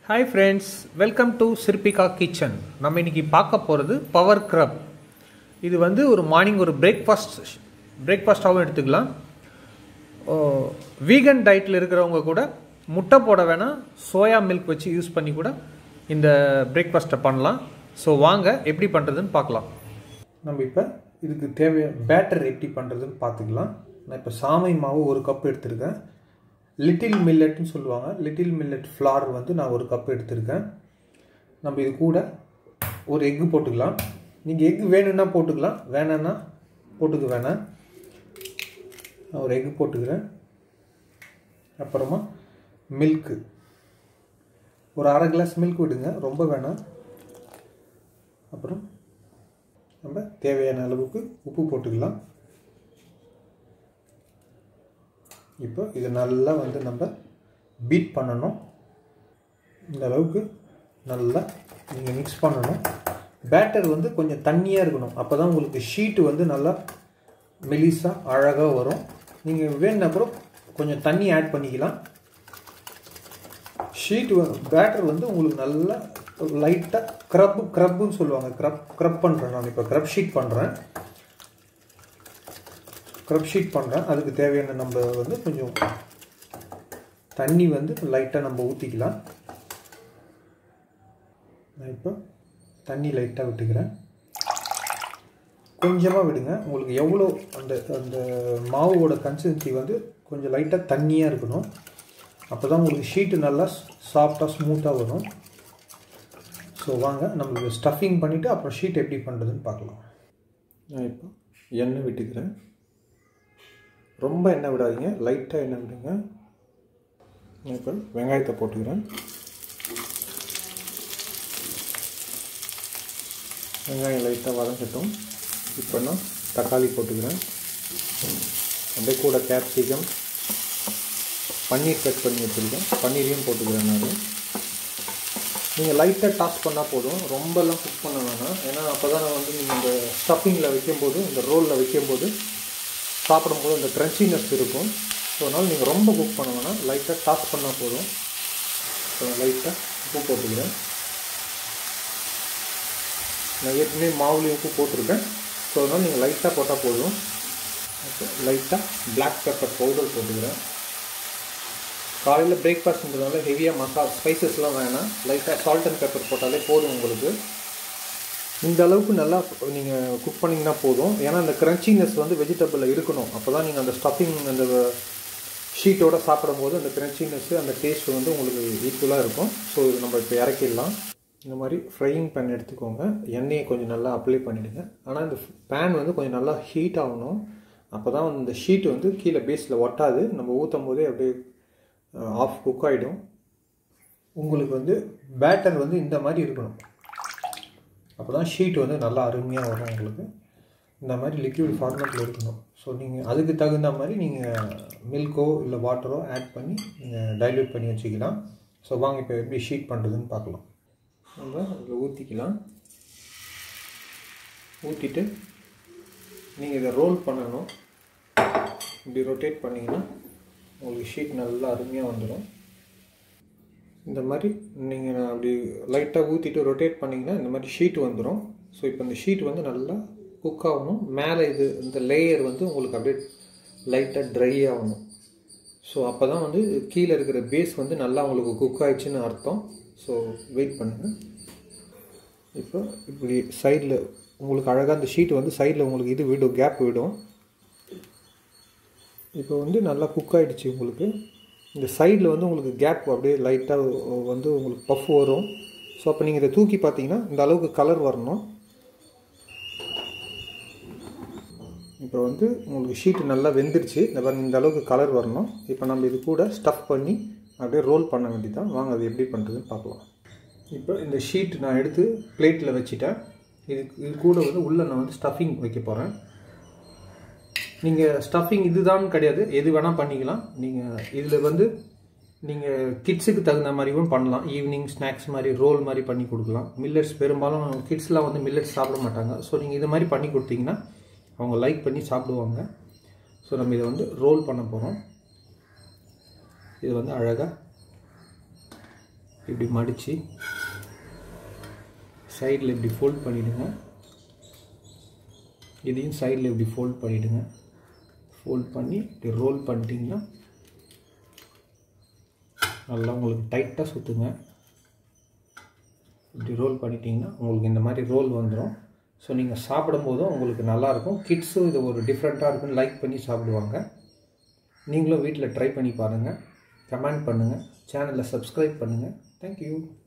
hi friends welcome to Sirpika kitchen நம்ம இன்னைக்கு பார்க்க போகிறது பவர் க்ரப் இது வந்து ஒரு மார்னிங் ஒரு பிரேக்ஃபாஸ்ட் பிரேக்ஃபாஸ்ட்டாகவும் எடுத்துக்கலாம் வீகன் டயட்டில் இருக்கிறவங்க கூட முட்டை போட வேணாம் சோயா மில்க் வச்சு யூஸ் பண்ணி கூட இந்த பிரேக்ஃபாஸ்ட்டை பண்ணலாம் ஸோ வாங்க எப்படி பண்ணுறதுன்னு பார்க்கலாம் நம்ம இப்போ இதுக்கு தேவையான பேட்டர் எப்படி பண்ணுறதுன்னு பார்த்துக்கலாம் நான் இப்போ சாமை மாவு ஒரு கப் எடுத்திருக்கேன் லிட்டில் மில்லட்னு சொல்லுவாங்க லிட்டில் மில்லட் ஃப்ளார் வந்து நான் ஒரு கப் எடுத்திருக்கேன் நம்ம இது கூட ஒரு எக்கு போட்டுக்கலாம் நீங்கள் எக்கு வேணும்னா போட்டுக்கலாம் வேணான்னா போட்டுக்க வேணாம் நான் ஒரு எக்கு போட்டுக்கிறேன் அப்புறமா மில்க்கு ஒரு அரை கிளாஸ் மில்க் விடுங்க ரொம்ப வேணாம் அப்புறம் நம்ம தேவையான அளவுக்கு உப்பு போட்டுக்கலாம் இப்போ இது நல்லா வந்து நம்ம பீட் பண்ணணும் இந்த அளவுக்கு நல்லா நீங்கள் மிக்ஸ் பண்ணணும் பேட்டர் வந்து கொஞ்சம் தண்ணியாக இருக்கணும் அப்போ தான் உங்களுக்கு ஷீட்டு வந்து நல்லா மெலிசாக அழகாக வரும் நீங்கள் வேணுன்னா கூட கொஞ்சம் தண்ணி ஆட் பண்ணிக்கலாம் ஷீட்டு பேட்டர் வந்து உங்களுக்கு நல்லா லைட்டாக க்ரப் க்ரப்புன்னு சொல்லுவாங்க க்ரப் க்ரப் பண்ணுறேன் நான் இப்போ க்ரப் ஷீட் பண்ணுறேன் க்ரப் ஷீட் பண்ணுறேன் அதுக்கு தேவையான நம்ம வந்து கொஞ்சம் தண்ணி வந்து லைட்டாக நம்ம ஊற்றிக்கலாம் நான் இப்போ தண்ணி லைட்டாக விட்டுக்கிறேன் கொஞ்சமாக விடுங்க உங்களுக்கு எவ்வளோ அந்த அந்த மாவோட கன்சிஸ்டன்சி வந்து கொஞ்சம் லைட்டாக தண்ணியாக இருக்கணும் அப்போ தான் உங்களுக்கு ஷீட்டு நல்லா சாஃப்டாக ஸ்மூத்தாக வரும் ஸோ வாங்க நம்மளுக்கு ஸ்டஃபிங் பண்ணிவிட்டு அப்புறம் ஷீட் எப்படி பண்ணுறதுன்னு பார்க்கலாம் நான் இப்போ எண்ணெய் விட்டுக்கிறேன் ரொம்ப எண்ணெய் விடாதீங்க லைட்டாக எண்ணெய் விடுங்க நான் இப்போ வெங்காயத்தை போட்டுக்கிறேன் வெங்காயம் லைட்டாக வதங்கட்டும் இப்போ நான் தக்காளி போட்டுக்கிறேன் அப்படியே கூட கேப்சிகம் பன்னீர் கட் பண்ணி வச்சுருக்கேன் பன்னீரையும் போட்டுக்கிறேன் நான் நீங்கள் லைட்டாக டாஸ் பண்ணால் போதும் ரொம்பலாம் குக் பண்ண வேணாம் ஏன்னா அப்போ தான் வந்து நீங்கள் இந்த ஸ்டஃபிங்கில் வைக்கும்போது இந்த ரோலில் வைக்கும்போது சாப்பிடும்போது அந்த க்ரன்ச்சினஸ் இருக்கும் ஸோ அதனால் நீங்கள் ரொம்ப குக் பண்ண வேணாம் லைட்டாக டாஸ் பண்ணால் போதும் ஸோ லைட்டாக உப்பு போட்டுக்கிறேன் நான் ஏற்கனவே மாவுலேயும் உப்பு போட்டிருக்கேன் ஸோ அதனால் நீங்கள் லைட்டாக போட்டால் போதும் லைட்டாக பிளாக் பெப்பர் பவுடர் போட்டுக்கிறேன் காலையில் பிரேக்ஃபாஸ்ட்ன்றதுனால ஹெவியாக மசாலா ஸ்பைசஸ்லாம் வேணாம் லைட்டாக சால்ட் அண்ட் பெப்பர் போட்டாலே போதும் உங்களுக்கு இந்த அளவுக்கு நல்லா நீங்கள் குக் பண்ணிங்கன்னா போதும் ஏன்னா அந்த க்ரன்ச்சினஸ் வந்து வெஜிடபிளில் இருக்கணும் அப்போ தான் நீங்கள் அந்த ஸ்டஃபிங் அந்த ஷீட்டோட சாப்பிடும்போது அந்த க்ரன்ச்சினஸ்ஸு அந்த டேஸ்ட் வந்து உங்களுக்கு ஈக்குவலாக இருக்கும் ஸோ இது நம்ம இப்போ இறக்கிடலாம் இந்த மாதிரி ஃப்ரையிங் பேன் எடுத்துக்கோங்க எண்ணெயை கொஞ்சம் நல்லா அப்ளை பண்ணிவிடுங்க ஆனால் இந்த பேன் வந்து கொஞ்சம் நல்லா ஹீட் ஆகணும் அப்போ தான் இந்த ஷீட் வந்து கீழே பேஸில் ஒட்டாது நம்ம ஊற்றும் போதே அப்படியே ஆஃப் குக் ஆகிடும் உங்களுக்கு வந்து பேட்டர் வந்து இந்த மாதிரி இருக்கணும் அப்போ தான் ஷீட் வந்து நல்லா அருமையாக வரும் உங்களுக்கு இந்த மாதிரி லிக்விட் ஃபார்மேட்டில் இருக்கணும் ஸோ நீங்கள் அதுக்கு தகுந்த மாதிரி நீங்கள் மில்கோ இல்லை வாட்டரோ ஆட் பண்ணி நீங்கள் டைல்யூட் பண்ணி வச்சுக்கலாம் ஸோ வாங்க இப்போ எப்படி ஷீட் பண்ணுறதுன்னு பார்க்கலாம் நம்ம அதில் ஊற்றிக்கலாம் ஊற்றிட்டு நீங்கள் இதை ரோல் பண்ணணும் இப்படி ரொட்டேட் பண்ணிங்கன்னா உங்களுக்கு ஷீட் நல்லா அருமையாக வந்துடும் இந்த மாதிரி நீங்கள் அப்படி லைட்டாக ஊற்றிட்டு ரொட்டேட் பண்ணிங்கன்னா இந்த மாதிரி ஷீட் வந்துடும் ஸோ இப்போ இந்த ஷீட் வந்து நல்லா குக் ஆகணும் மேலே இது இந்த லேயர் வந்து உங்களுக்கு அப்படியே லைட்டாக ட்ரை ஆகணும் ஸோ அப்போ தான் வந்து கீழே இருக்கிற பேஸ் வந்து நல்லா உங்களுக்கு குக் ஆயிடுச்சுன்னு அர்த்தம் ஸோ வெயிட் பண்ணுங்கள் இப்போ இப்படி சைடில் உங்களுக்கு அழகாக அந்த ஷீட் வந்து சைடில் உங்களுக்கு இது விடும் கேப் விடும் இப்போ வந்து நல்லா குக் ஆகிடுச்சு உங்களுக்கு இந்த சைடில் வந்து உங்களுக்கு கேப் அப்படியே லைட்டாக வந்து உங்களுக்கு பஃப் வரும் ஸோ அப்போ நீங்கள் இதை தூக்கி பார்த்தீங்கன்னா இந்த அளவுக்கு கலர் வரணும் இப்போ வந்து உங்களுக்கு ஷீட்டு நல்லா வெந்துருச்சு இந்த பாருங்க இந்த அளவுக்கு கலர் வரணும் இப்போ நம்ம இது கூட ஸ்டஃப் பண்ணி அப்படியே ரோல் பண்ண வேண்டியதான் வாங்க அது எப்படி பண்ணுறதுன்னு பார்க்கலாம் இப்போ இந்த ஷீட் நான் எடுத்து பிளேட்டில் வச்சுட்டேன் இது இது கூட வந்து உள்ளே நான் வந்து ஸ்டஃபிங் வைக்க போகிறேன் நீங்கள் ஸ்டஃபிங் இதுதான் கிடையாது எது வேணால் பண்ணிக்கலாம் நீங்கள் இதில் வந்து நீங்கள் கிட்ஸுக்கு தகுந்த மாதிரியும் பண்ணலாம் ஈவினிங் ஸ்நாக்ஸ் மாதிரி ரோல் மாதிரி பண்ணி கொடுக்கலாம் மில்லட்ஸ் பெரும்பாலும் கிட்ஸ்லாம் வந்து மில்லட்ஸ் சாப்பிட மாட்டாங்க ஸோ நீங்கள் இது மாதிரி பண்ணி கொடுத்தீங்கன்னா அவங்க லைக் பண்ணி சாப்பிடுவாங்க ஸோ நம்ம இதை வந்து ரோல் பண்ண போகிறோம் இது வந்து அழகாக இப்படி மடித்து சைடில் இப்படி ஃபோல்ட் பண்ணிவிடுங்க இதையும் சைடில் இப்படி ஃபோல்ட் பண்ணிவிடுங்க ஃபோல்ட் பண்ணி இப்படி ரோல் பண்ணிட்டீங்கன்னா நல்லா உங்களுக்கு டைட்டாக சுற்றுங்க இப்படி ரோல் பண்ணிட்டீங்கன்னா உங்களுக்கு இந்த மாதிரி ரோல் வந்துடும் ஸோ நீங்கள் சாப்பிடும்போதும் உங்களுக்கு நல்லாயிருக்கும் கிட்ஸும் இது ஒரு டிஃப்ரெண்ட்டாக இருக்குன்னு லைக் பண்ணி சாப்பிடுவாங்க நீங்களும் வீட்டில் ட்ரை பண்ணி பாருங்கள் கமெண்ட் பண்ணுங்கள் சேனலை சப்ஸ்கிரைப் பண்ணுங்கள் தேங்க்யூ